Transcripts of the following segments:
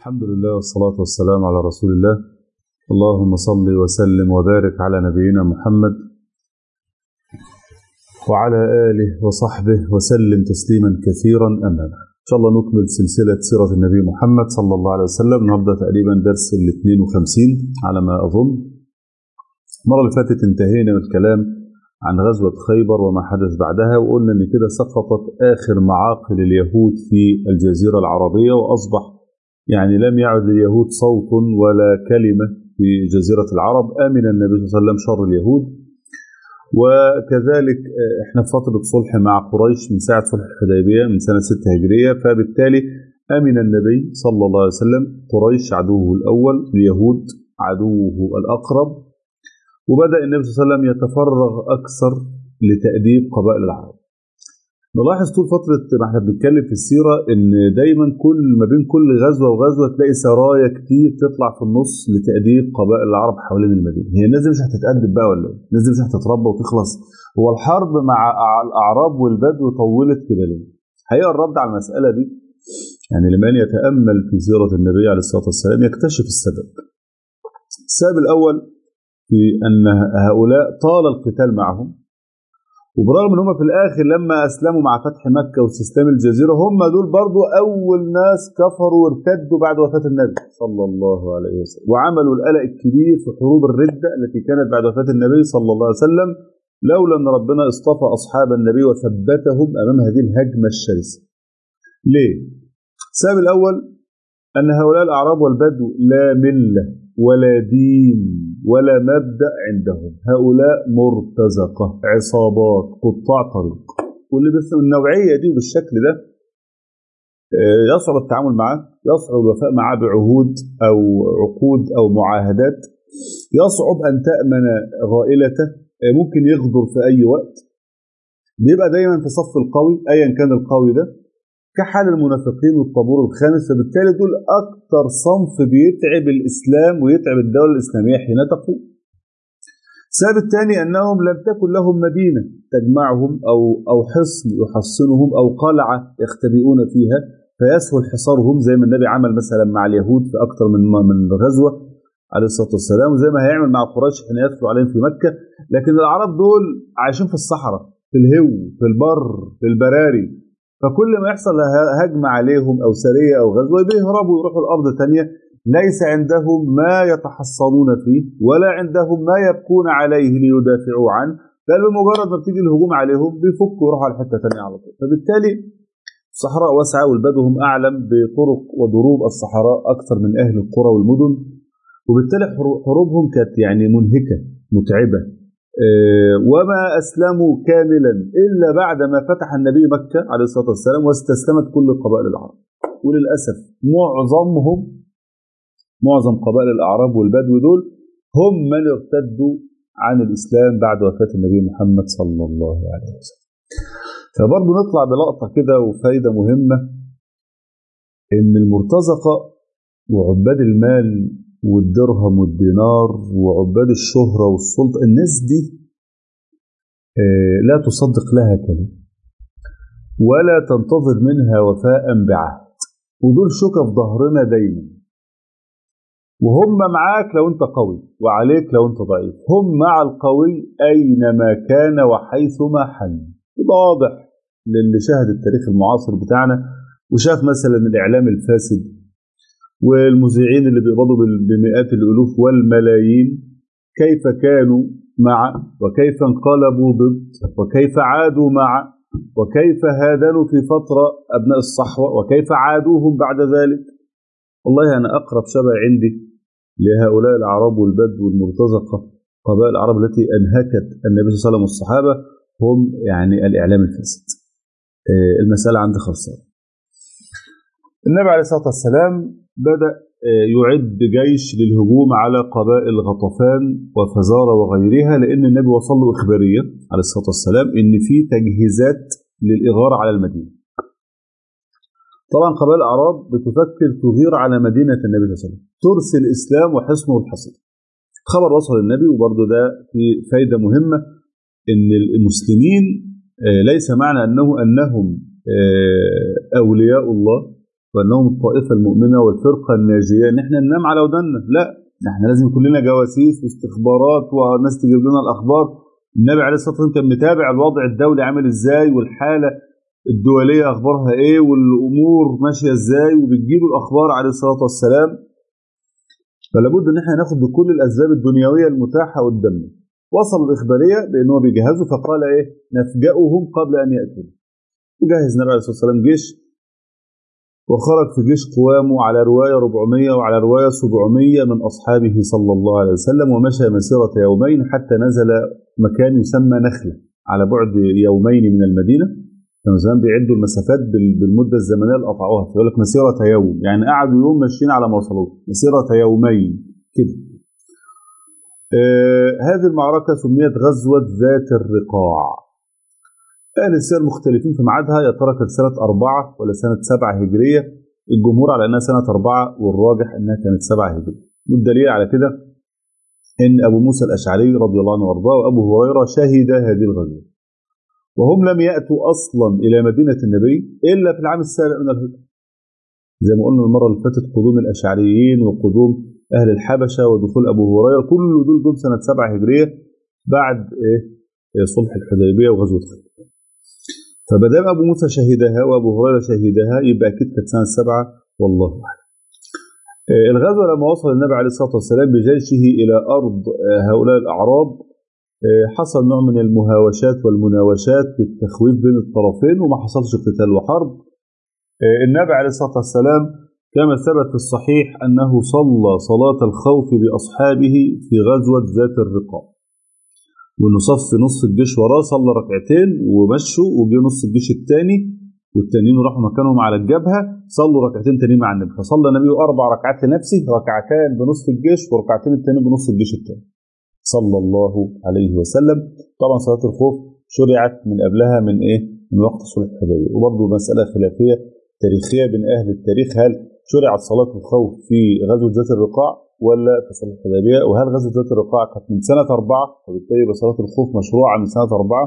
الحمد لله والصلاة والسلام على رسول الله اللهم صل وسلم وبارك على نبينا محمد وعلى آله وصحبه وسلم تسليما كثيرا أما بعد إن شاء الله نكمل سلسلة سيرة النبي محمد صلى الله عليه وسلم نبدأ تقريبا درس ال 52 على ما أظن المرة اللي فاتت انتهينا من الكلام عن غزوة خيبر وما حدث بعدها وقلنا إن كده سقطت آخر معاقل اليهود في الجزيرة العربية وأصبح يعني لم يعد لليهود صوت ولا كلمة في جزيرة العرب آمن النبي صلى الله عليه وسلم شر اليهود وكذلك احنا في فترة صلح مع قريش من ساعة صلح الحديبية من سنة 6 هجرية فبالتالي أمن النبي صلى الله عليه وسلم قريش عدوه الأول اليهود عدوه الأقرب وبدأ النبي صلى الله عليه وسلم يتفرغ أكثر لتأديب قبائل العرب نلاحظ طول فترة ما احنا بنتكلم في السيرة إن دايما كل ما بين كل غزوة وغزوة تلاقي سرايا كتير تطلع في النص لتأديب قبائل العرب حوالين المدينة، هي الناس دي مش هتتأدب بقى ولا إيه؟ الناس دي مش هتتربى وتخلص، هو الحرب مع الأعراب والبدو طولت كده ليه؟ حقيقة الرد على المسألة دي يعني لمن يتأمل في سيرة النبي عليه الصلاة والسلام يكتشف السبب. السبب الأول في أن هؤلاء طال القتال معهم وبرغم ان هم في الاخر لما اسلموا مع فتح مكه واستسلام الجزيره هم دول برضو اول ناس كفروا وارتدوا بعد وفاه النبي صلى الله عليه وسلم وعملوا القلق الكبير في حروب الرده التي كانت بعد وفاه النبي صلى الله عليه وسلم لولا ان ربنا اصطفى اصحاب النبي وثبتهم امام هذه الهجمه الشرسه. ليه؟ السبب الاول ان هؤلاء الاعراب والبدو لا مله ولا دين ولا مبدأ عندهم هؤلاء مرتزقة عصابات قطاع طريق واللي بس النوعية دي بالشكل ده يصعب التعامل معه يصعب الوفاء معه بعهود أو عقود أو معاهدات يصعب أن تأمن غائلته ممكن يغدر في أي وقت بيبقى دايما في صف القوي أيا كان القوي ده كحال المنافقين والطابور الخامس فبالتالي دول اكتر صنف بيتعب الاسلام ويتعب الدوله الاسلاميه حين تقوم. السبب الثاني انهم لم تكن لهم مدينه تجمعهم او او حصن يحصنهم او قلعه يختبئون فيها فيسهل حصارهم زي ما النبي عمل مثلا مع اليهود في اكثر من من غزوه عليه الصلاه والسلام وزي ما هيعمل مع قريش حين يدخل عليهم في مكه لكن الاعراب دول عايشين في الصحراء في الهو في البر في البراري فكل ما يحصل هجمة عليهم أو سرية أو غزوة بيهربوا ويروحوا الأرض تانية ليس عندهم ما يتحصنون فيه ولا عندهم ما يبكون عليه ليدافعوا عنه بل بمجرد ما بتيجي الهجوم عليهم بيفكوا ويروحوا على حتة تانية على طول فبالتالي الصحراء واسعة والبدو هم أعلم بطرق ودروب الصحراء أكثر من أهل القرى والمدن وبالتالي حروبهم كانت يعني منهكة متعبة وما أسلموا كاملا إلا بعد ما فتح النبي مكة عليه الصلاة والسلام واستسلمت كل قبائل العرب وللأسف معظمهم معظم قبائل الأعراب والبدو دول هم من ارتدوا عن الإسلام بعد وفاة النبي محمد صلى الله عليه وسلم فبرضه نطلع بلقطة كده وفايدة مهمة إن المرتزقة وعباد المال والدرهم والدينار وعباد الشهرة والسلطة الناس دي لا تصدق لها كلمة ولا تنتظر منها وفاء بعهد ودول شوكة في ظهرنا دايما وهم معاك لو انت قوي وعليك لو انت ضعيف هم مع القوي اينما كان وحيثما حل وده واضح للي شاهد التاريخ المعاصر بتاعنا وشاف مثلا الاعلام الفاسد والمذيعين اللي بيقبضوا بمئات الالوف والملايين كيف كانوا مع وكيف انقلبوا ضد وكيف عادوا مع وكيف هادنوا في فترة أبناء الصحوة وكيف عادوهم بعد ذلك والله أنا أقرب شبه عندي لهؤلاء الأعراب والبدو والمرتزقة قبائل العرب التي أنهكت النبي صلى الله عليه وسلم والصحابة هم يعني الإعلام الفاسد المسألة عندي خلصانة النبي عليه الصلاة والسلام بدأ يعد جيش للهجوم على قبائل غطفان وفزارة وغيرها لأن النبي وصل له إخبارية عليه الصلاة والسلام إن في تجهيزات للإغارة على المدينة. طبعا قبائل الأعراب بتفكر تغير على مدينة النبي صلى الله عليه وسلم ترسل الإسلام وحصنه الحصين. خبر وصل للنبي وبرضه ده في فايدة مهمة إن المسلمين ليس معنى أنه أنهم أولياء الله وانهم الطائفه المؤمنه والفرقه الناجيه ان احنا ننام على ودنا لا احنا لازم كلنا جواسيس واستخبارات وناس تجيب لنا الاخبار النبي عليه الصلاه والسلام كان متابع الوضع الدولي عامل ازاي والحاله الدوليه اخبارها ايه والامور ماشيه ازاي وبتجيله الاخبار عليه الصلاه والسلام فلا بد ان احنا ناخد بكل الاسباب الدنيويه المتاحه قدامنا وصل الاخباريه بان هو بيجهزوا فقال ايه نفجأهم قبل ان ياتوا وجهز النبي عليه الصلاه والسلام جيش وخرج في جيش قوامه على روايه 400 وعلى روايه 700 من اصحابه صلى الله عليه وسلم ومشى مسيره يومين حتى نزل مكان يسمى نخله على بعد يومين من المدينه كانوا زمان بيعدوا المسافات بالمده الزمنيه اللي قطعوها يقول لك مسيره يوم يعني قعدوا يوم ماشيين على ما وصلوا مسيره يومين كده آه هذه المعركه سميت غزوه ذات الرقاع اهل السير مختلفين في ميعادها يا ترى كانت سنه أربعة ولا سنه سبعة هجريه الجمهور على انها سنه أربعة والراجح انها كانت سبعة هجريه والدليل على كده ان ابو موسى الاشعري رضي الله عنه وارضاه وابو هريره شهد هذه الغزوه وهم لم يأتوا أصلا إلى مدينة النبي إلا في العام السابع من الهجرة زي ما قلنا المرة اللي فاتت قدوم الأشعريين وقدوم أهل الحبشة ودخول أبو هريرة كل دول جم سنة سبعة هجرية بعد إيه صلح الحديبية وغزوة خيبر فبدام أبو موسى شهدها وأبو هريرة شهدها يبقى أكيد كانت سنة سبعة والله أعلم الغزوة لما وصل النبي عليه الصلاة والسلام بجيشه إلى أرض هؤلاء الأعراب حصل نوع من المهاوشات والمناوشات والتخويف بين الطرفين وما حصلش قتال وحرب النبي عليه الصلاة والسلام كما ثبت في الصحيح أنه صلى صلاة الخوف بأصحابه في غزوة ذات الرقاع وانه صف نص الجيش وراه صلى ركعتين ومشوا وجه نص الجيش الثاني والتانيين راحوا مكانهم على الجبهه صلوا ركعتين تاني مع النبي فصلى النبي اربع ركعات لنفسه ركعتان بنص الجيش وركعتين التانيين بنص الجيش الثاني صلى الله عليه وسلم طبعا صلاه الخوف شرعت من قبلها من ايه من وقت صلح الحديبيه وبرضه مساله خلافيه تاريخيه بين اهل التاريخ هل شرعت صلاه الخوف في غزوه ذات الرقاع ولا في صلح الحديبيه وهل غزوه ذات الرقاع كانت من سنه اربعه وبالتالي يبقى صلاه الخوف مشروعه من سنه اربعه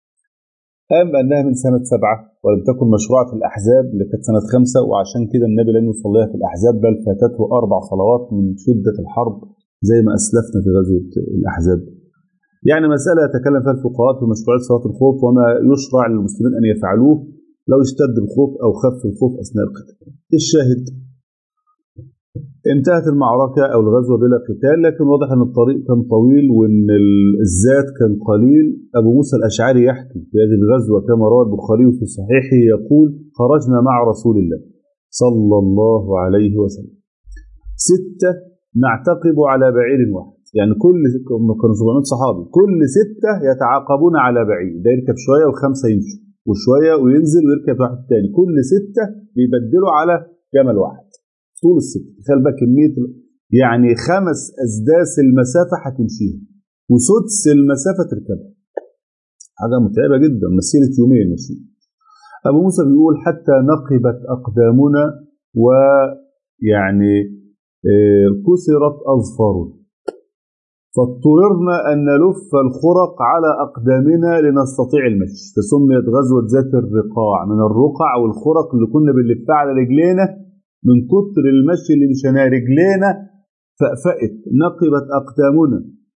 ام انها من سنه سبعه ولم تكن مشروعه في الاحزاب اللي كانت سنه خمسه وعشان كده النبي لم يصليها في الاحزاب بل فاتته اربع صلوات من شده الحرب زي ما اسلفنا في غزوه الاحزاب. يعني مساله يتكلم فيها الفقهاء في مشروعيه صلاه الخوف وما يشرع للمسلمين ان يفعلوه لو اشتد الخوف او خف الخوف اثناء القتال. الشاهد انتهت المعركه او الغزوه بلا قتال لكن واضح ان الطريق كان طويل وان الزاد كان قليل ابو موسى الاشعري يحكي في هذه الغزوه كما روى البخاري في صحيحه يقول خرجنا مع رسول الله صلى الله عليه وسلم سته نعتقب على بعير واحد يعني كل كانوا 700 صحابي كل سته يتعاقبون على بعير ده يركب شويه وخمسه يمشوا وشويه وينزل ويركب واحد تاني كل سته بيبدلوا على جمل واحد طول السكه تخيل بقى كميه يعني خمس اسداس المسافه هتمشيها وسدس المسافه تركبها حاجه متعبه جدا مسيره يومين ماشي ابو موسى بيقول حتى نقبت اقدامنا ويعني كسرت اظفارنا فاضطررنا ان نلف الخرق على اقدامنا لنستطيع المشي فسميت غزوه ذات الرقاع من الرقع والخرق اللي كنا بنلفها على رجلينا من كتر المشي اللي مشيناه رجلينا فأفأت نقبت أقدامنا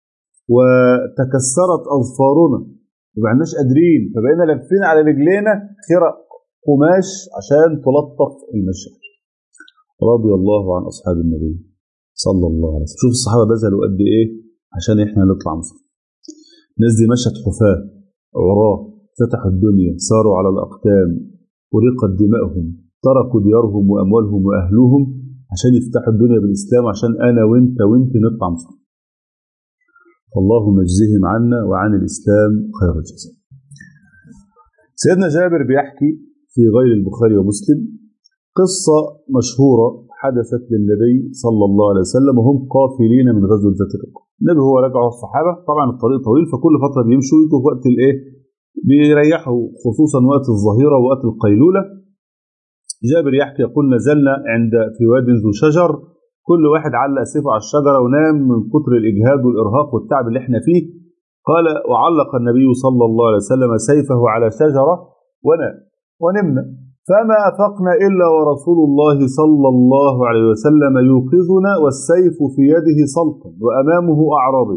وتكسرت أظفارنا ما بقناش قادرين فبقينا لافين على رجلينا خرق قماش عشان تلطف المشي رضي الله عن أصحاب النبي صلى الله عليه وسلم شوف الصحابة بذلوا قد إيه عشان إحنا نطلع مصر الناس دي مشت حفاة عراة فتحوا الدنيا ساروا على الأقدام ورقت دمائهم تركوا ديارهم واموالهم واهلهم عشان يفتحوا الدنيا بالاسلام عشان انا وانت وانت نطلع مصر. اللهم اجزهم عنا وعن الاسلام خير الجزاء. سيدنا جابر بيحكي في غير البخاري ومسلم قصة مشهورة حدثت للنبي صلى الله عليه وسلم وهم قافلين من غزوة ذات الرقاع. النبي هو راجع الصحابة طبعا الطريق طويل فكل فترة بيمشوا يجوا في وقت الايه؟ بيريحوا خصوصا وقت الظهيرة ووقت القيلولة جابر يحكي يقول نزلنا عند في واد ذو شجر كل واحد علق سيفه على الشجره ونام من كتر الاجهاد والارهاق والتعب اللي احنا فيه قال وعلق النبي صلى الله عليه وسلم سيفه على شجره ونام ونمنا فما أفقنا إلا ورسول الله صلى الله عليه وسلم يوقظنا والسيف في يده سلطا وأمامه أعرابي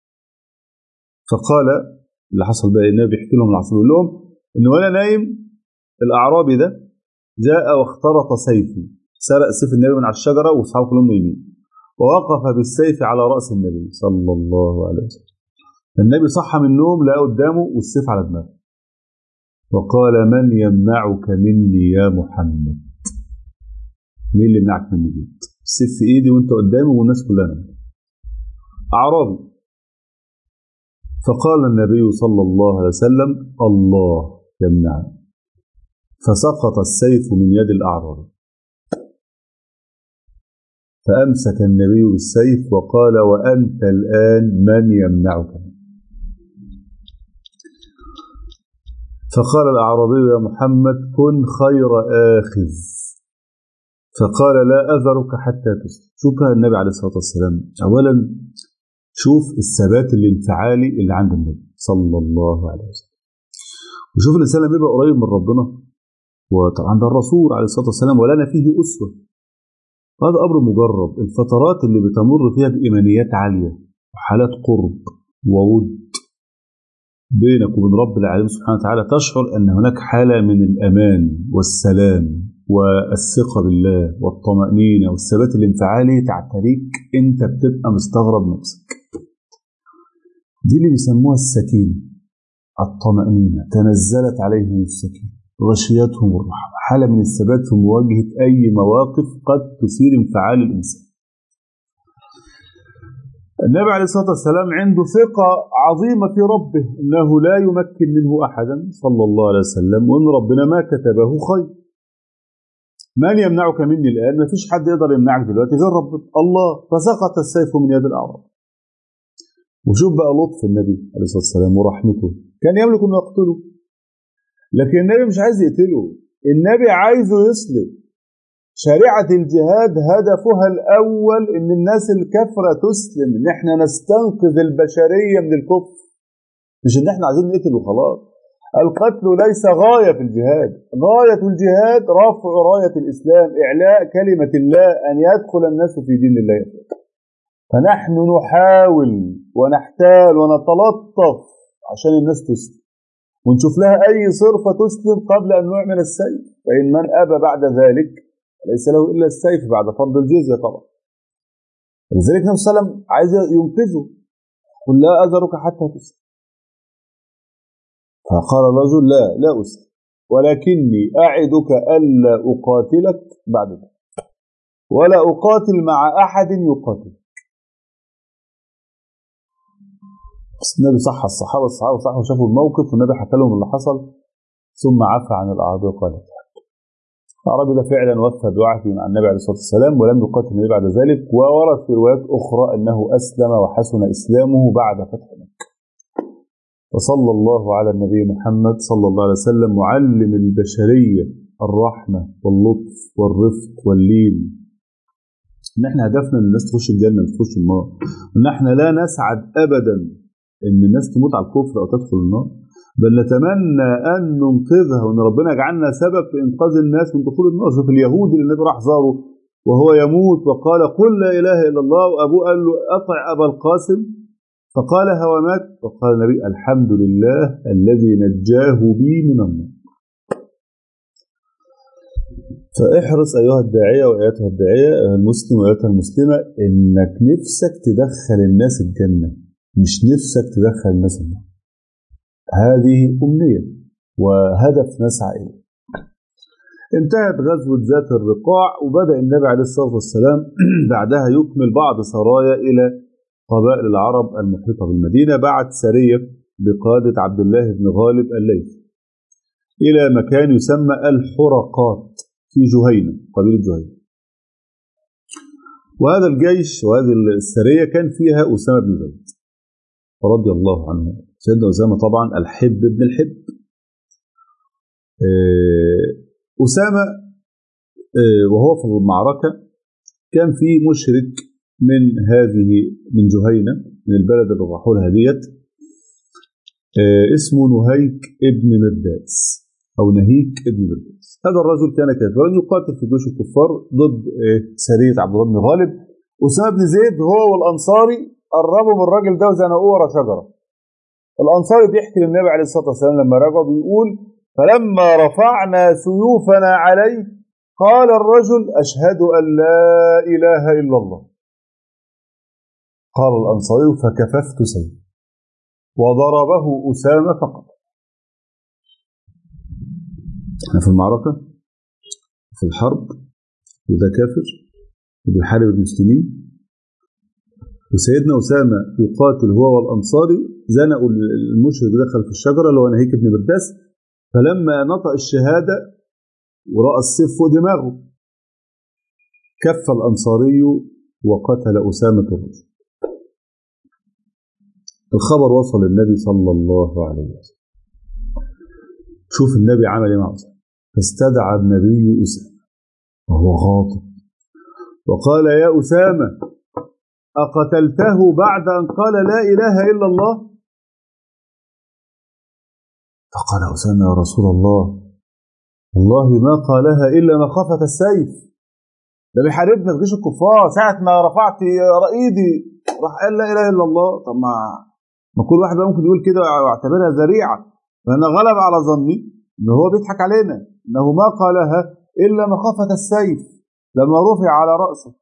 فقال اللي حصل بقى النبي بيحكي لهم العصر يقول لهم إن وأنا نايم الأعرابي ده جاء واخترط سيفي سرق سيف النبي من على الشجرة وأصحابه كلهم نايمين ووقف بالسيف على رأس النبي صلى الله عليه وسلم النبي صحى من النوم لقى قدامه والسيف على دماغه وقال من يمنعك مني يا محمد مين اللي يمنعك مني دي السيف في ايدي وانت قدامي والناس كلها نايمة. اعرابي فقال النبي صلى الله عليه وسلم الله يمنعني فسقط السيف من يد الاعرابي فامسك النبي بالسيف وقال وانت الان من يمنعك مني فقال الأعرابي يا محمد كن خير آخذ فقال لا أذرك حتى تسلم شوف النبي عليه الصلاة والسلام أولا شوف الثبات الانفعالي اللي عند النبي صلى الله عليه وسلم وشوف الإنسان لما يبقى قريب من ربنا وطبعا ده الرسول عليه الصلاة والسلام ولنا فيه أسوة هذا أمر مجرب الفترات اللي بتمر فيها بإيمانيات عالية وحالات قرب وود بينك وبين رب العالمين سبحانه وتعالى تشعر أن هناك حالة من الأمان والسلام والثقة بالله والطمأنينة والثبات الانفعالي تعتريك أنت بتبقى مستغرب نفسك دي اللي بيسموها السكينة الطمأنينة تنزلت عليهم السكينة غشيتهم الرحمة حالة من الثبات في مواجهة أي مواقف قد تثير انفعال الإنسان النبي عليه الصلاة والسلام عنده ثقة عظيمة في ربه أنه لا يمكن منه أحدا صلى الله عليه وسلم وأن ربنا ما كتبه خير من يمنعك مني الآن ما فيش حد يقدر يمنعك دلوقتي غير ربنا الله فسقط السيف من يد الأعراب وشوف بقى لطف النبي عليه الصلاة والسلام ورحمته كان يملك أنه يقتله لكن النبي مش عايز يقتله النبي عايزه يسلم شريعة الجهاد هدفها الأول إن الناس الكفرة تسلم إن إحنا نستنقذ البشرية من الكفر مش إن إحنا عايزين نقتل وخلاص القتل ليس غاية في الجهاد غاية الجهاد رفع راية الإسلام إعلاء كلمة الله أن يدخل الناس في دين الله فنحن نحاول ونحتال ونتلطف عشان الناس تسلم ونشوف لها أي صرفة تسلم قبل أن نعمل السيف فإن من أبى بعد ذلك ليس له إلا السيف بعد فرض الجزية طبعا لذلك النبي صلى الله عليه وسلم عايز ينقذه قل لا أذرك حتى تسلم فقال الرجل لا لا أسلم ولكني أعدك ألا أقاتلك بعد ذلك ولا أقاتل مع أحد يقاتل بس النبي صح الصحابة الصحابة صح وشافوا الموقف والنبي حكى لهم اللي حصل ثم عفى عن الأعرابي وقال الأعرابي ده فعلا وفى بعهده مع النبي عليه الصلاة والسلام ولم يقاتل النبي بعد ذلك وورد في روايات أخرى أنه أسلم وحسن إسلامه بعد فتح مكة وصلى الله على النبي محمد صلى الله عليه وسلم معلم البشرية الرحمة واللطف والرفق واللين ان احنا هدفنا ان الناس تخش الجنه مش تخش النار ان احنا لا نسعد ابدا ان الناس تموت على الكفر او تدخل النار بل نتمنى ان ننقذها وان ربنا يجعلنا سبب في انقاذ الناس من دخول النار شوف اليهود اللي النبي راح زاره وهو يموت وقال قل لا اله الا الله وابوه قال له اطع ابا القاسم فقال هو مات وقال النبي الحمد لله الذي نجاه بي من النار فاحرص ايها الداعيه وايتها الداعيه المسلم وايتها المسلمه انك نفسك تدخل الناس الجنه مش نفسك تدخل الناس النار هذه امنيه وهدف نسعى اليه انتهت غزوة ذات الرقاع وبدأ النبي عليه الصلاة والسلام بعدها يكمل بعض سرايا إلى قبائل العرب المحيطة بالمدينة بعد سرية بقادة عبد الله بن غالب الليثي إلى مكان يسمى الحرقات في جهينة قبيلة جهينة وهذا الجيش وهذه السرية كان فيها أسامة بن زيد رضي الله عنه سيدنا أسامة طبعا الحب ابن الحب أسامة وهو في المعركة كان في مشرك من هذه من جهينة من البلد اللي راحوا لها ديت اسمه نهيك ابن مرداس أو نهيك ابن برداس هذا الرجل كان كافرا يقاتل في جيوش الكفار ضد سرية عبد الله بن غالب أسامة بن زيد هو والأنصاري قربوا من الراجل ده وزنقوه ورا شجرة الأنصاري بيحكي للنبي عليه الصلاة والسلام لما رجعوا بيقول فلما رفعنا سيوفنا عليه قال الرجل أشهد أن لا إله إلا الله قال الأنصاري فكففت سيف وضربه أسامة فقط احنا في المعركة في الحرب وده كافر وبيحارب المسلمين وسيدنا أسامة يقاتل هو والأنصاري زنقوا المشرك دخل في الشجرة اللي هو نهيك بن برداس فلما نطق الشهادة ورأى السيف فوق دماغه كف الأنصاري وقتل أسامة الرجل الخبر وصل للنبي صلى الله عليه وسلم شوف النبي عمل ايه مع أسامة فاستدعى النبي أسامة وهو غاضب وقال يا أسامة أقتلته بعد أن قال لا إله إلا الله فقال أسامة يا رسول الله والله ما قالها إلا مخافة السيف ده بيحاربنا في جيش الكفار ساعة ما رفعت إيدي راح قال لا إله إلا الله طب ما ما كل واحد بقى ممكن يقول كده ويعتبرها ذريعة فأنا غلب على ظني إن هو بيضحك علينا إنه ما قالها إلا مخافة السيف لما رفع على رأسه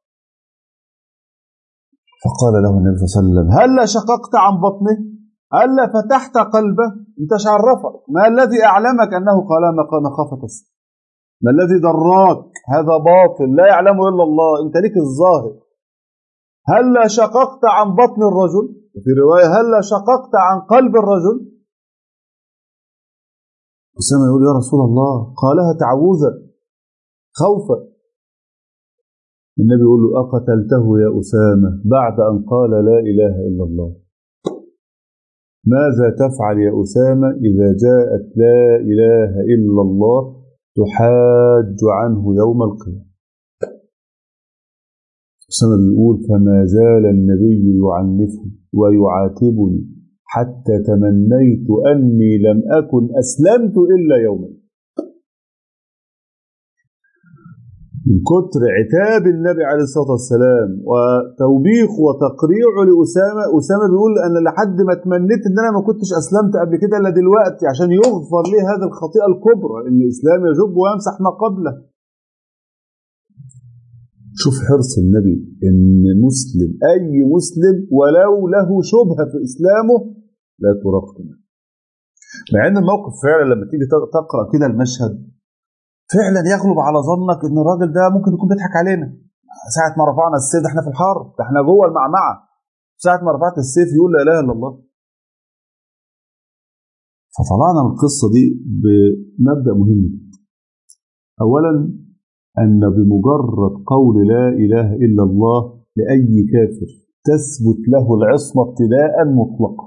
فقال له النبي صلى الله عليه وسلم هل شققت عن بطنه هل فتحت قلبه انت عرفك ما الذي اعلمك انه قال مخافه السيف ما الذي دراك هذا باطل لا يعلمه الا الله انت ليك الظاهر هل شققت عن بطن الرجل في روايه هل شققت عن قلب الرجل أسامة يقول يا رسول الله قالها تعوذا خوفا النبي يقول له أقتلته يا أسامة بعد أن قال لا إله إلا الله ماذا تفعل يا أسامة إذا جاءت لا إله إلا الله تحاج عنه يوم القيامة أسامة بيقول فما زال النبي يعنفني ويعاتبني حتى تمنيت أني لم أكن أسلمت إلا يوما من كتر عتاب النبي عليه الصلاة والسلام وتوبيخه وتقريعه لأسامة أسامة بيقول أنا لحد ما تمنيت أن أنا ما كنتش أسلمت قبل كده إلا دلوقتي عشان يغفر لي هذه الخطيئة الكبرى إن الإسلام يجب ويمسح ما قبله شوف حرص النبي إن مسلم أي مسلم ولو له شبهة في إسلامه لا ترق مع إن الموقف فعلا لما تيجي تقرأ كده المشهد فعلا يغلب على ظنك ان الراجل ده ممكن يكون بيضحك علينا ساعة ما رفعنا السيف احنا في الحرب ده احنا جوه المعمعة ساعة ما رفعت السيف يقول لا اله الا الله فطلعنا من القصة دي بمبدأ مهم أولا أن بمجرد قول لا إله إلا الله لأي كافر تثبت له العصمة ابتداء مطلقة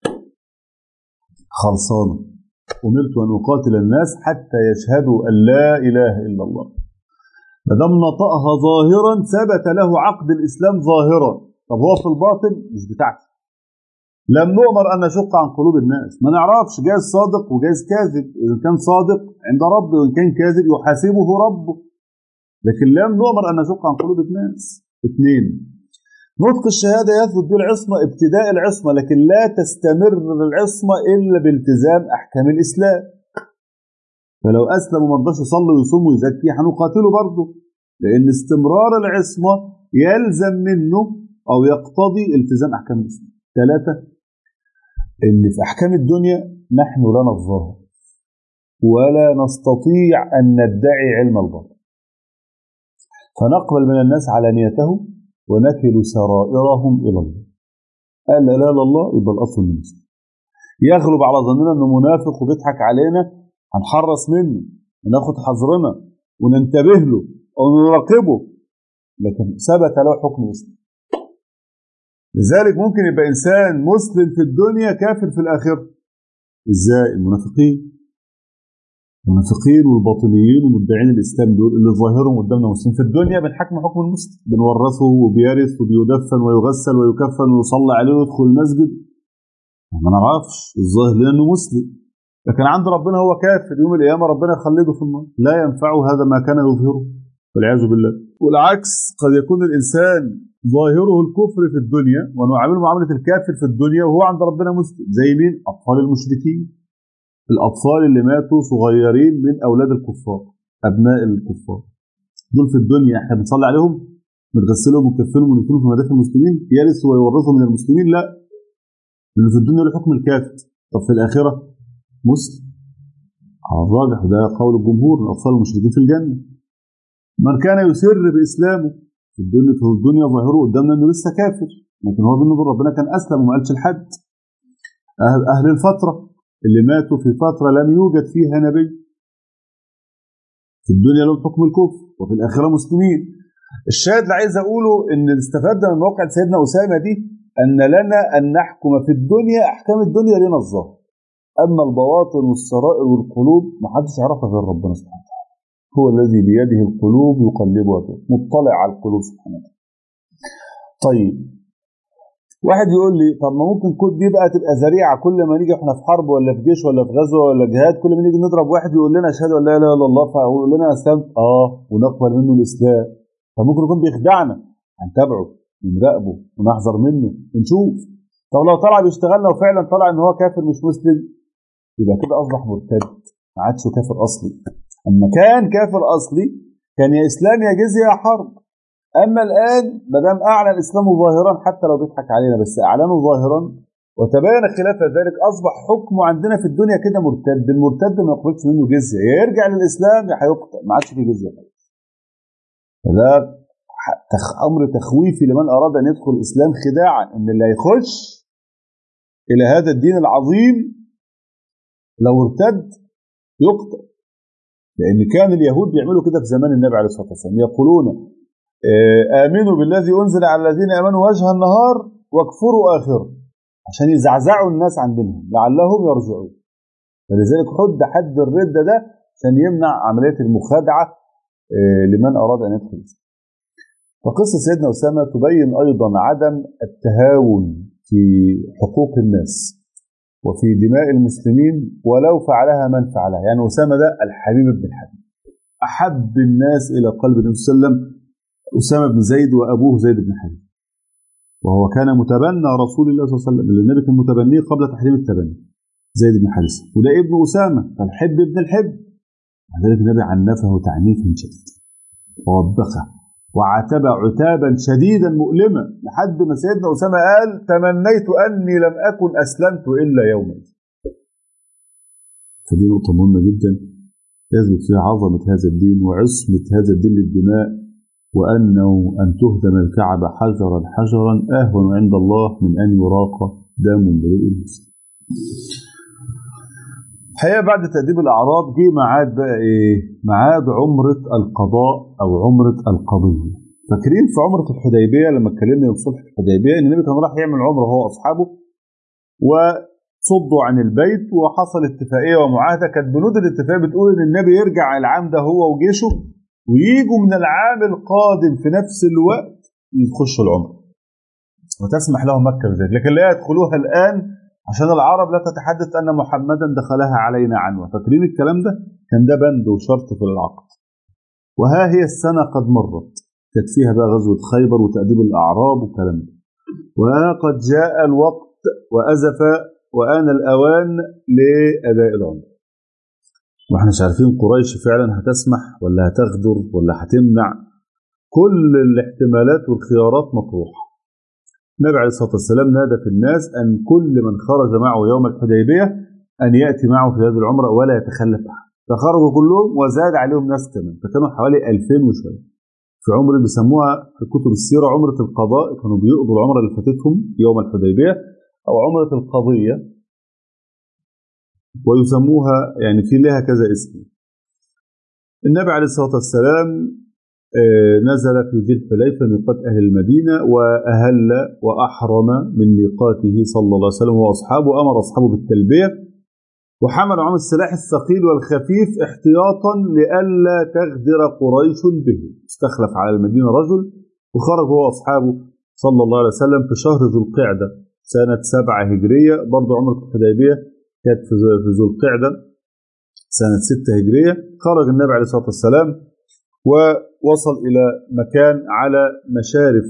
خلصانة أمرت أن أقاتل الناس حتى يشهدوا أن لا إله إلا الله ما دام نطقها ظاهرا ثبت له عقد الإسلام ظاهرا طب هو في الباطن مش بتاعتي لم نؤمر أن نشق عن قلوب الناس ما نعرفش جايز صادق وجايز كاذب إذا كان صادق عند ربه وإن كان كاذب يحاسبه ربه لكن لم نؤمر أن نشق عن قلوب الناس اثنين نطق الشهادة يثبت به العصمة ابتداء العصمة لكن لا تستمر العصمة إلا بالتزام أحكام الإسلام فلو أسلم وما رضاش يصلي ويصوم ويزكي هنقاتله برضه لأن استمرار العصمة يلزم منه أو يقتضي التزام أحكام الإسلام ثلاثة إن في أحكام الدنيا نحن لنا الظاهر ولا نستطيع أن ندعي علم الباطن فنقبل من الناس علانيته ونكل سرائرهم إلى الله قال لا إله إلا الله يبقى الأصل من المسلم يغلب على ظننا أنه منافق وبيضحك علينا هنحرص منه وناخد حذرنا وننتبه له ونراقبه لكن ثبت له حكم الإسلام لذلك ممكن يبقى إنسان مسلم في الدنيا كافر في الآخرة إزاي المنافقين المنافقين والباطنيين ومدعين الاسلام دول اللي ظاهرهم قدامنا مسلمين في الدنيا بنحكم حكم المسلم بنورثه وبيرث وبيدفن ويغسل ويكفن ويصلى عليه ويدخل المسجد ما نعرفش الظاهر لانه مسلم لكن عند ربنا هو كافر يوم القيامه ربنا يخلده في النار لا ينفعه هذا ما كان يظهره والعياذ بالله والعكس قد يكون الانسان ظاهره الكفر في الدنيا ونعامله معامله الكافر في الدنيا وهو عند ربنا مسلم زي مين؟ اطفال المشركين الاطفال اللي ماتوا صغيرين من اولاد الكفار ابناء الكفار دول في الدنيا احنا بنصلي عليهم بنغسلهم ونكفنهم وندفنهم في مدافن المسلمين يرثوا ويورثوا من المسلمين لا لانه في الدنيا له حكم الكافر طب في الاخره مسلم على الراجح وده قول الجمهور من اطفال المشركين في الجنه من كان يسر باسلامه في الدنيا في الدنيا ظاهره قدامنا انه لسه كافر لكن هو بالنسبه ربنا كان اسلم وما قالش لحد اهل, أهل الفتره اللي ماتوا في فتره لم يوجد فيها نبي في الدنيا لهم حكم الكفر وفي الاخره مسلمين الشاهد اللي عايز اقوله ان استفدنا من موقع سيدنا اسامه دي ان لنا ان نحكم في الدنيا احكام الدنيا لنا الظاهر اما البواطن والسرائر والقلوب ما حدش يعرفها غير ربنا سبحانه وتعالى هو الذي بيده القلوب يقلبها كيف مطلع على القلوب سبحانه وتعالى طيب واحد يقول لي طب ما ممكن كود دي بقى تبقى ذريعه كل ما نيجي احنا في حرب ولا في جيش ولا في غزوه ولا جهاد كل ما نيجي نضرب واحد يقول لنا اشهد ان لا اله الا الله فيقول لنا اسلمت اه ونقبل منه الاسلام فممكن يكون بيخدعنا هنتابعه ونراقبه ونحذر منه ونشوف طب لو طلع بيشتغلنا وفعلا طلع ان هو كافر مش مسلم يبقى كده اصبح مرتد ما عادش كافر اصلي اما كان كافر اصلي كان يا اسلام يا جزيه يا حرب اما الان ما دام اعلن اسلامه ظاهرا حتى لو بيضحك علينا بس اعلنه ظاهرا وتبين خلاف ذلك اصبح حكمه عندنا في الدنيا كده مرتد المرتد ما يقبلش منه جزيه يا يرجع للاسلام يا هيقتل ما عادش في جزيه خالص فده امر تخويفي لمن اراد ان يدخل الاسلام خداعا ان اللي هيخش الى هذا الدين العظيم لو ارتد يقتل لان كان اليهود بيعملوا كده في زمان النبي عليه الصلاه والسلام يقولون امنوا بالذي انزل على الذين امنوا وجه النهار واكفروا اخره عشان يزعزعوا الناس عن دينهم لعلهم يرجعون فلذلك حد حد الرده ده عشان يمنع عمليه المخادعه لمن اراد ان يدخل الاسلام فقصه سيدنا اسامه تبين ايضا عدم التهاون في حقوق الناس وفي دماء المسلمين ولو فعلها من فعلها يعني اسامه ده الحبيب بن الحبيب احب الناس الى قلب النبي صلى الله عليه وسلم اسامه بن زيد وابوه زيد بن حبيب وهو كان متبنى رسول الله صلى الله عليه وسلم اللي النبي كان متبنيه قبل تحريم التبني زيد بن حارثه وده ابن اسامه فالحب ابن الحب ذلك النبي عنفه تعنيفا شديدا ووبخه وعاتب عتابا شديدا مؤلما لحد ما سيدنا اسامه قال تمنيت اني لم اكن اسلمت الا يوما فدي نقطه مهمه جدا يثبت فيها عظمه هذا الدين وعصمه هذا الدين للدماء وانه ان تهدم الكعبه حجرا حجرا اهون عند الله من ان يراق دم امرئ مسلم الحقيقه بعد تأديب الأعراض جه ميعاد بقى إيه؟ ميعاد عمرة القضاء أو عمرة القضية. فاكرين في عمرة الحديبية لما اتكلمنا في صلح الحديبية إن النبي كان راح يعمل عمرة هو وأصحابه وصدوا عن البيت وحصل اتفاقية ومعاهدة كانت بنود الاتفاقية بتقول إن النبي يرجع العام ده هو وجيشه ويجوا من العام القادم في نفس الوقت يخشوا العمرة. وتسمح لهم مكة بذلك، لكن لا يدخلوها الآن عشان العرب لا تتحدث ان محمدا دخلها علينا عنوه فاكرين الكلام ده كان ده بند وشرط في العقد وها هي السنه قد مرت كانت فيها بقى غزوه خيبر وتاديب الاعراب والكلام ده وقد جاء الوقت وازف وان الاوان لاداء العمره واحنا مش عارفين قريش فعلا هتسمح ولا هتغدر ولا هتمنع كل الاحتمالات والخيارات مطروحه النبي عليه الصلاه والسلام نادى في الناس ان كل من خرج معه يوم الحديبيه ان ياتي معه في هذه العمره ولا يتخلف احد فخرجوا كلهم وزاد عليهم ناس كمان فكانوا حوالي 2000 وشويه في عمره بيسموها في كتب السيره عمره القضاء كانوا بيقضوا العمره اللي فاتتهم يوم الحديبيه او عمره القضيه ويسموها يعني في لها كذا اسم النبي عليه الصلاه والسلام نزل في ذي الحليفة ميقات أهل المدينة وأهل وأحرم من ميقاته صلى الله عليه وسلم وأصحابه أمر أصحابه بالتلبية وحملوا عن السلاح الثقيل والخفيف احتياطا لئلا تغدر قريش به استخلف على المدينة رجل وخرج هو وأصحابه صلى الله عليه وسلم في شهر ذو القعدة سنة سبعة هجرية برضه عمرة الحديبية كانت في ذو القعدة سنة 6 هجرية خرج النبي عليه الصلاة والسلام ووصل إلى مكان على مشارف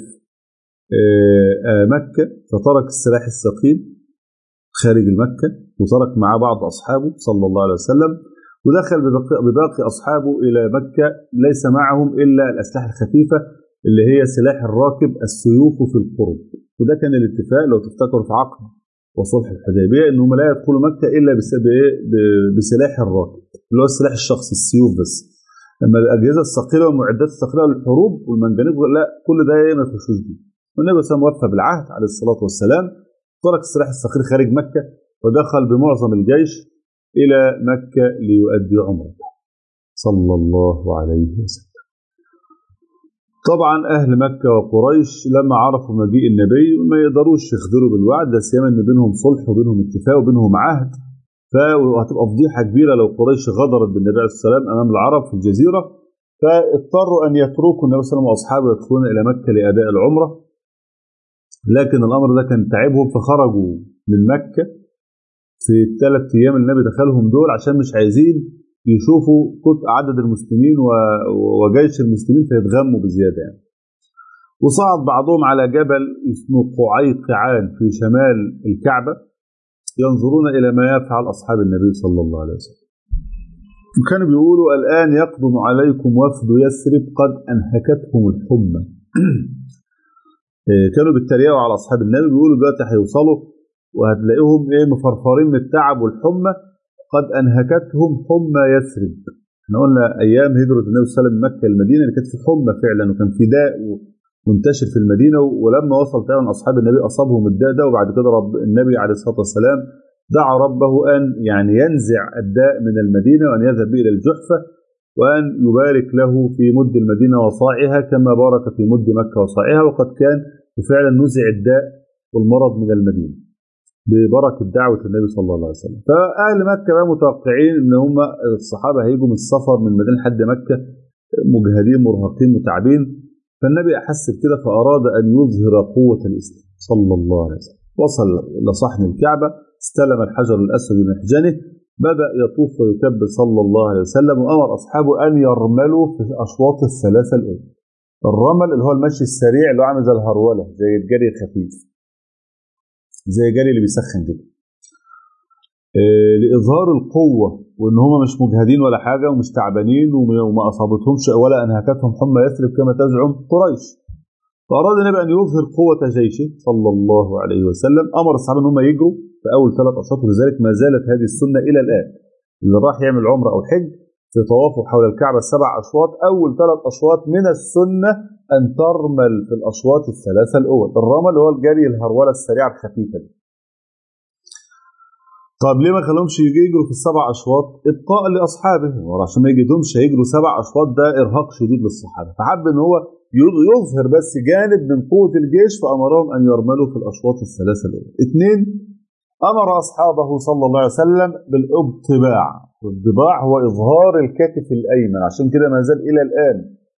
مكة فترك السلاح الثقيل خارج المكة وترك معاه بعض أصحابه صلى الله عليه وسلم ودخل بباقي أصحابه إلى مكة ليس معهم إلا الأسلحة الخفيفة اللي هي سلاح الراكب السيوف في القرب وده كان الاتفاق لو تفتكروا في عقد وصلح الحديبية إنهم لا يدخلوا مكة إلا بسلاح الراكب اللي هو السلاح الشخصي السيوف بس لما الأجهزة الثقيلة والمعدات الثقيلة للحروب والمنجنيق لا كل ده ما يخشوش بيه والنبي صلى الله عليه وسلم وفى بالعهد عليه الصلاة والسلام ترك السلاح الثقيل خارج مكة ودخل بمعظم الجيش إلى مكة ليؤدي عمرته صلى الله عليه وسلم طبعا أهل مكة وقريش لما عرفوا مجيء النبي ما يقدروش يخذلوا بالوعد لا سيما إن بينهم صلح وبينهم اتفاق وبينهم عهد فهتبقى فضيحة كبيرة لو قريش غدرت بالنبي عليه السلام أمام العرب في الجزيرة فاضطروا أن يتركوا النبي صلى الله عليه وسلم وأصحابه يدخلون إلى مكة لأداء العمرة لكن الأمر ده كان تعبهم فخرجوا من مكة في الثلاث أيام اللي النبي دخلهم دول عشان مش عايزين يشوفوا كتب عدد المسلمين وجيش المسلمين فيتغموا بزيادة يعني. وصعد بعضهم على جبل اسمه قعيقعان في شمال الكعبة ينظرون إلى ما يفعل أصحاب النبي صلى الله عليه وسلم وكانوا بيقولوا الآن يقدم عليكم وفد يثرب قد أنهكتهم الحمى كانوا بيتريقوا على أصحاب النبي بيقولوا دلوقتي هيوصلوا وهتلاقيهم ايه مفرفرين من التعب والحمى قد انهكتهم حمى يثرب احنا قلنا ايام هجره النبي صلى الله عليه وسلم من مكه للمدينه اللي كانت في حمى فعلا وكان في داء منتشر في المدينه ولما وصل فعلا اصحاب النبي اصابهم الداء ده وبعد كده رب النبي عليه الصلاه والسلام دعا ربه ان يعني ينزع الداء من المدينه وان يذهب به الى الجحفه وان يبارك له في مد المدينه وصاعها كما بارك في مد مكه وصاعها وقد كان وفعلا نزع الداء والمرض من المدينه ببركه دعوه النبي صلى الله عليه وسلم فاهل مكه بقى متوقعين ان هم الصحابه هيجوا من السفر من المدينه لحد مكه مجهدين مرهقين متعبين فالنبي احس بكده فاراد ان يظهر قوه الاسلام صلى الله عليه وسلم وصل الى صحن الكعبه استلم الحجر الاسود من محجنه بدا يطوف ويكبر صلى الله عليه وسلم وامر اصحابه ان يرملوا في الاشواط الثلاثه الاولى الرمل اللي هو المشي السريع اللي هو عامل زي الهروله زي الجري الخفيف زي الجري اللي بيسخن كده إيه لاظهار القوه وان هم مش مجهدين ولا حاجه ومش تعبانين وما اصابتهمش ولا انهكتهم حمى يثرب كما تزعم قريش فاراد النبي ان يظهر قوه جيشه صلى الله عليه وسلم امر الصحابه ان هم يجروا في اول ثلاث اشواط ولذلك ما زالت هذه السنه الى الان اللي راح يعمل عمره او حج في طوافه حول الكعبه السبع اشواط اول ثلاث اشواط من السنه ان ترمل في الاشواط الثلاثه الاول الرمل هو الجري الهروله السريعه الخفيفه دي طب ليه ما خلوهمش يجروا في السبع اشواط ابقاء لاصحابه عشان ما يجدهمش هيجروا سبع اشواط ده ارهاق شديد للصحابه فحب ان هو يظهر بس جانب من قوه الجيش فامرهم ان يرملوا في الاشواط الثلاثه الاولى اثنين امر اصحابه صلى الله عليه وسلم بالاضطباع الضباع هو اظهار الكتف الايمن عشان كده ما زال الى الان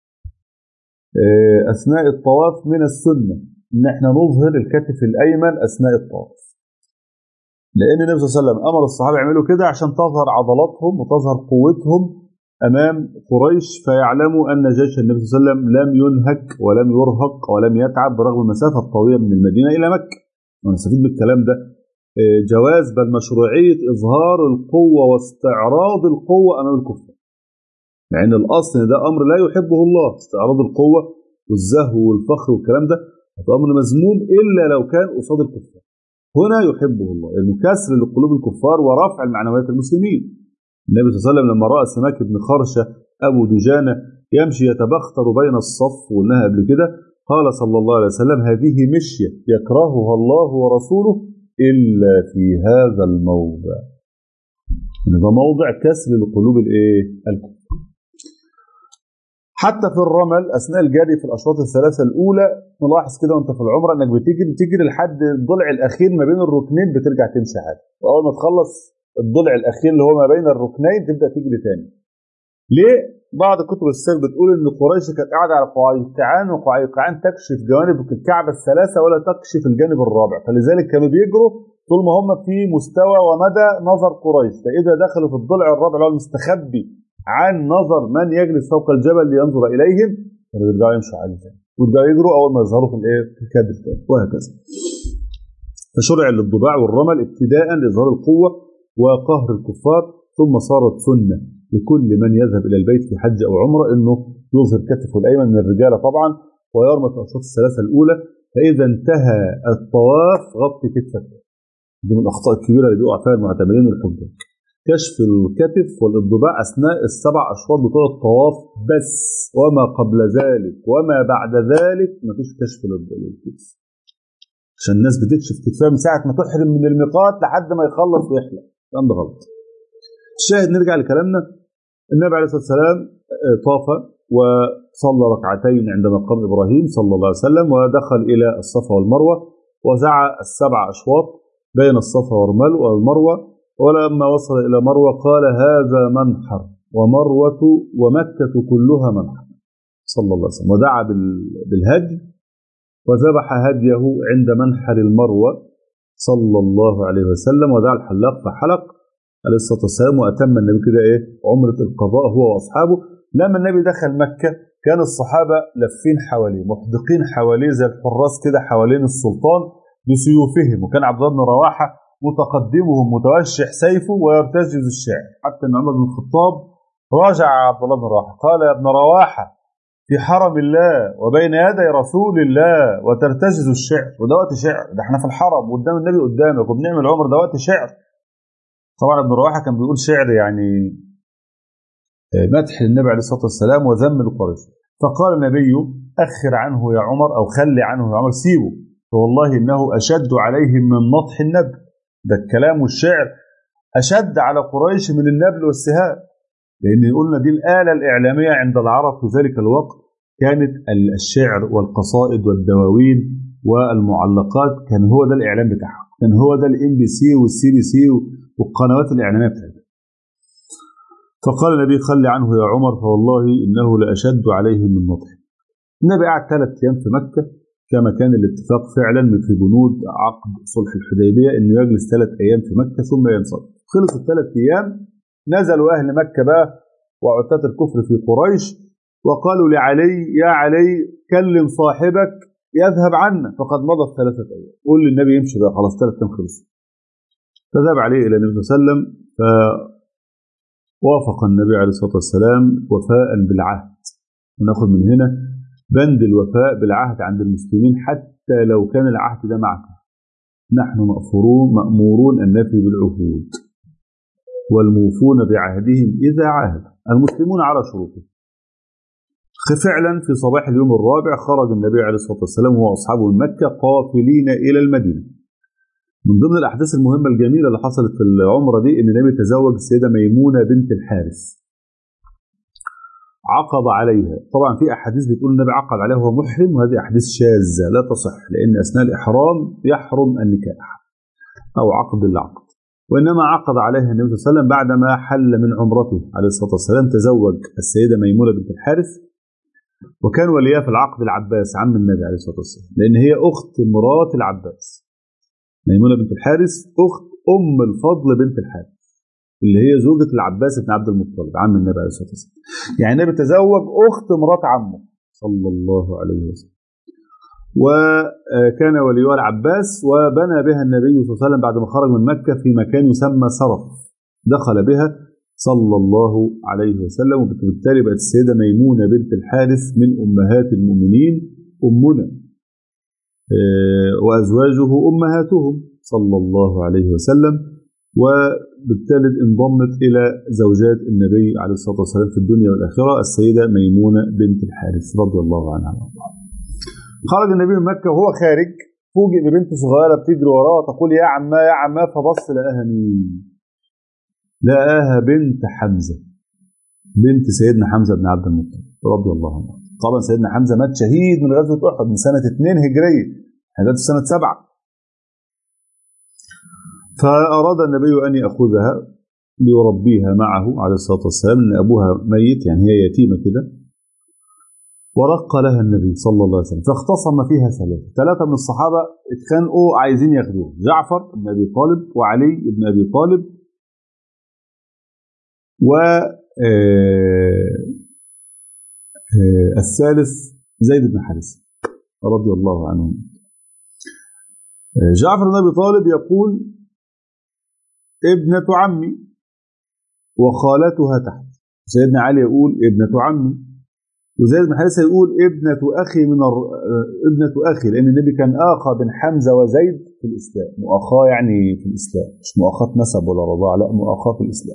اثناء الطواف من السنه ان احنا نظهر الكتف الايمن اثناء الطواف لان النبي صلى الله عليه وسلم امر الصحابه يعملوا كده عشان تظهر عضلاتهم وتظهر قوتهم امام قريش فيعلموا ان جيش النبي صلى الله عليه وسلم لم ينهك ولم يرهق ولم يتعب برغم المسافه الطويله من المدينه الى مكه ونستفيد بالكلام ده جواز بل مشروعيه اظهار القوه واستعراض القوه امام الكفار لان الاصل ده امر لا يحبه الله استعراض القوه والزهو والفخر والكلام ده امر مذموم الا لو كان قصاد الكفار هنا يحبه الله لانه كسر لقلوب الكفار ورفع المعنويات المسلمين النبي صلى الله عليه وسلم لما راى سماك بن خرشه ابو دجانه يمشي يتبختر بين الصف وقلناها قبل كده قال صلى الله عليه وسلم هذه مشيه يكرهها الله ورسوله الا في هذا الموضع يعني ده موضع كسر لقلوب الايه الكفار حتى في الرمل اثناء الجري في الاشواط الثلاثه الاولى نلاحظ كده وانت في العمره انك بتجري بتجري لحد الضلع الاخير ما بين الركنين بترجع تمشي عادي واول ما تخلص الضلع الاخير اللي هو ما بين الركنين تبدا تجري تاني ليه بعض كتب السير بتقول ان قريش كانت قاعده على قعيقعان وقعيقعان تكشف جوانب الكعبه الثلاثه ولا تكشف الجانب الرابع فلذلك كانوا بيجروا طول ما هم في مستوى ومدى نظر قريش فاذا دخلوا في الضلع الرابع اللي هو المستخبي عن نظر من يجلس فوق الجبل لينظر اليهم كانوا يرجعوا يمشوا عليه تاني ويرجعوا يجروا اول ما يظهروا في الايه في الكادر تاني وهكذا فشرع للضباع والرمل ابتداء لاظهار القوه وقهر الكفار ثم صارت سنه لكل من يذهب الى البيت في حج او عمره انه يظهر كتفه الايمن من الرجاله طبعا ويرمي في الاشواط الثلاثه الاولى فاذا انتهى الطواف غطي كتفك دي من الاخطاء الكبيره اللي بيقع فيها المعتمرين الحجاج كشف الكتف والانضباع اثناء السبع اشواط بتوع الطواف بس وما قبل ذلك وما بعد ذلك مفيش كشف للكتف عشان الناس بتكشف كتفها من ساعه ما تحرم من الميقات لحد ما يخلص ويحلق الكلام ده غلط الشاهد نرجع لكلامنا النبي عليه الصلاه والسلام طاف وصلى ركعتين عند مقام ابراهيم صلى الله عليه وسلم ودخل الى الصفا والمروه وزعى السبع اشواط بين الصفا والمروه ولما وصل الى مروه قال هذا منحر ومروه ومكه كلها منحر صلى الله عليه وسلم ودعا بالهدي وذبح هديه عند منحر المروه صلى الله عليه وسلم ودعا الحلاق فحلق عليه الصلاه والسلام واتم النبي كده ايه عمره القضاء هو واصحابه لما النبي دخل مكه كان الصحابه لافين حواليه محدقين حواليه زي الحراس كده حوالين السلطان بسيوفهم وكان عبد الله بن رواحه متقدمهم متوشح سيفه ويرتجز الشعر حتى ان عمر بن الخطاب راجع عبد الله بن رواحه قال يا ابن رواحه في حرم الله وبين يدي رسول الله وترتجز الشعر وده وقت شعر ده احنا في الحرم وقدام النبي قدامك وبنعمل عمر ده وقت شعر طبعا ابن رواحه كان بيقول شعر يعني مدح للنبي عليه الصلاه والسلام وذم لقريش فقال النبي اخر عنه يا عمر او خلي عنه يا عمر سيبه فوالله انه اشد عليهم من نطح النبل ده الكلام والشعر اشد على قريش من النبل والسهام لان قلنا دي الاله الاعلاميه عند العرب في ذلك الوقت كانت الشعر والقصائد والدواوين والمعلقات كان هو ده الاعلام بتاعهم كان هو ده الام بي سي والسي بي سي والقنوات الاعلاميه بتاعتها فقال النبي خلي عنه يا عمر فوالله انه لاشد عليهم من نطح النبي قعد ثلاث ايام في مكه كما كان الاتفاق فعلا في بنود عقد صلح الحديبيه انه يجلس ثلاث ايام في مكه ثم ينصرف خلص الثلاث ايام نزلوا اهل مكه بقى وعتاة الكفر في قريش وقالوا لعلي يا علي كلم صاحبك يذهب عنا فقد مضت ثلاثه ايام قول للنبي يمشي بقى خلاص ثلاث ايام خلصوا فذهب عليه الى النبي صلى الله عليه وسلم فوافق النبي عليه الصلاه والسلام وفاء بالعهد وناخذ من هنا بند الوفاء بالعهد عند المسلمين حتى لو كان العهد ده معك نحن مأفورون مأمورون أن نفي بالعهود والموفون بعهدهم إذا عاهد المسلمون على شروطه فعلا في صباح اليوم الرابع خرج النبي عليه الصلاة والسلام هو أصحابه من مكة قافلين إلى المدينة من ضمن الأحداث المهمة الجميلة اللي حصلت في العمرة دي إن النبي تزوج السيدة ميمونة بنت الحارث عقد عليها طبعا في احاديث بتقول النبي عقد عليها وهو محرم وهذه احاديث شاذه لا تصح لان اثناء الاحرام يحرم النكاح او عقد العقد وانما عقد عليها النبي صلى الله عليه وسلم بعدما حل من عمرته عليه الصلاه والسلام تزوج السيده ميمونه بنت الحارث وكان وليها في العقد العباس عم النبي عليه الصلاه والسلام لان هي اخت مرات العباس ميمونه بنت الحارث اخت ام الفضل بنت الحارث اللي هي زوجة العباس بن عبد المطلب عم النبي عليه الصلاة والسلام يعني النبي تزوج أخت مرات عمه صلى الله عليه وسلم وكان وليها العباس وبنى بها النبي صلى الله عليه وسلم بعد ما خرج من مكة في مكان يسمى سرف دخل بها صلى الله عليه وسلم وبالتالي بقت السيدة ميمونة بنت الحارث من أمهات المؤمنين أمنا وأزواجه أمهاتهم صلى الله عليه وسلم وبالتالي انضمت إلى زوجات النبي عليه الصلاة والسلام في الدنيا والآخرة السيدة ميمونة بنت الحارث رضي الله عنها خرج النبي من مكة وهو خارج فوجئ ببنت صغيرة بتجري وراه تقول يا عما يا عما فبص لقاها مين؟ لقاها بنت حمزة بنت سيدنا حمزة بن عبد المطلب رضي الله عنه طبعا سيدنا حمزة مات شهيد من غزوة أحد من سنة 2 هجرية احنا في سنة 7 فأراد النبي أن يأخذها ليربيها معه عليه الصلاة والسلام أن أبوها ميت يعني هي يتيمة كده ورق لها النبي صلى الله عليه وسلم فاختصم فيها ثلاثة ثلاثة من الصحابة اتخانقوا عايزين ياخدوها جعفر بن أبي طالب وعلي بن أبي طالب و الثالث زيد بن حارثة رضي الله عنه جعفر بن أبي طالب يقول ابنة عمي وخالتها تحت سيدنا علي يقول ابنة عمي وزيد بن حارثة يقول ابنة أخي من الر... ابنة أخي لأن النبي كان آخى بين حمزة وزيد في الإسلام مؤاخاة يعني في الإسلام مش مؤاخاة نسب ولا رضاع لا مؤاخاة في الإسلام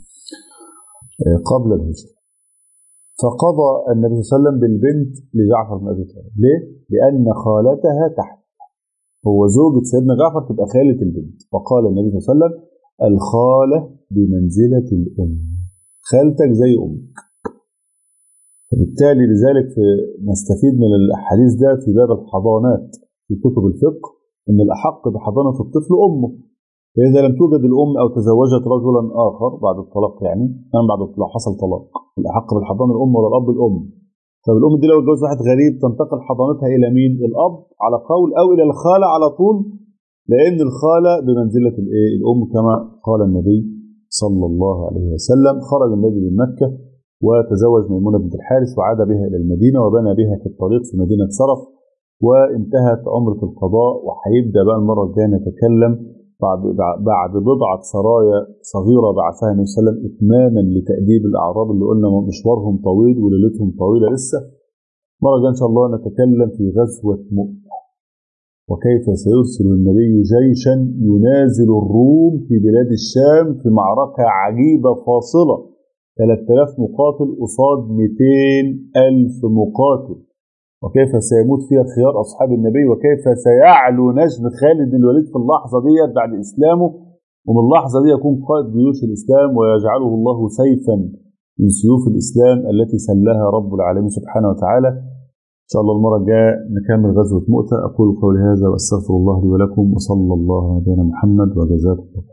قبل الهجرة فقضى النبي صلى الله عليه وسلم بالبنت لجعفر بن أبي طالب ليه؟ لأن خالتها تحت هو زوجة سيدنا جعفر تبقى خالة البنت فقال النبي صلى الله عليه وسلم الخالة بمنزلة الأم خالتك زي أمك وبالتالي لذلك نستفيد من الحديث ده في باب الحضانات في كتب الفقه ان الاحق بحضانه الطفل امه فاذا لم توجد الام او تزوجت رجلا اخر بعد الطلاق يعني يعني بعد لو حصل طلاق الاحق بالحضانه الام ولا الاب الام طب الام دي لو اتجوز واحد غريب تنتقل حضانتها الى مين؟ الاب على قول او الى الخاله على طول لان الخاله بمنزله الايه؟ الام كما قال النبي صلى الله عليه وسلم خرج النبي من مكه وتزوج ميمونة بنت الحارث وعاد بها إلى المدينة وبنى بها في الطريق في مدينة سرف وانتهت عمرة القضاء وهيبدأ بقى المرة الجاية نتكلم بعد بعد بضعة سرايا صغيرة بعثها النبي صلى الله عليه وسلم إتماما لتأديب الأعراب اللي قلنا مشوارهم طويل وليلتهم طويلة لسه المرة الجاية إن شاء الله نتكلم في غزوة مؤتة وكيف سيرسل النبي جيشا ينازل الروم في بلاد الشام في معركة عجيبة فاصلة 3000 مقاتل قصاد 200 ألف مقاتل وكيف سيموت فيها خيار أصحاب النبي وكيف سيعلو نجم خالد الوليد في اللحظة دي بعد إسلامه ومن اللحظة دي يكون قائد جيوش الإسلام ويجعله الله سيفا من سيوف الإسلام التي سلها رب العالمين سبحانه وتعالى إن شاء الله المرة الجاية نكمل غزوة مؤتة أقول قولي هذا وأستغفر الله لي ولكم وصلى الله على نبينا محمد وجزاكم الله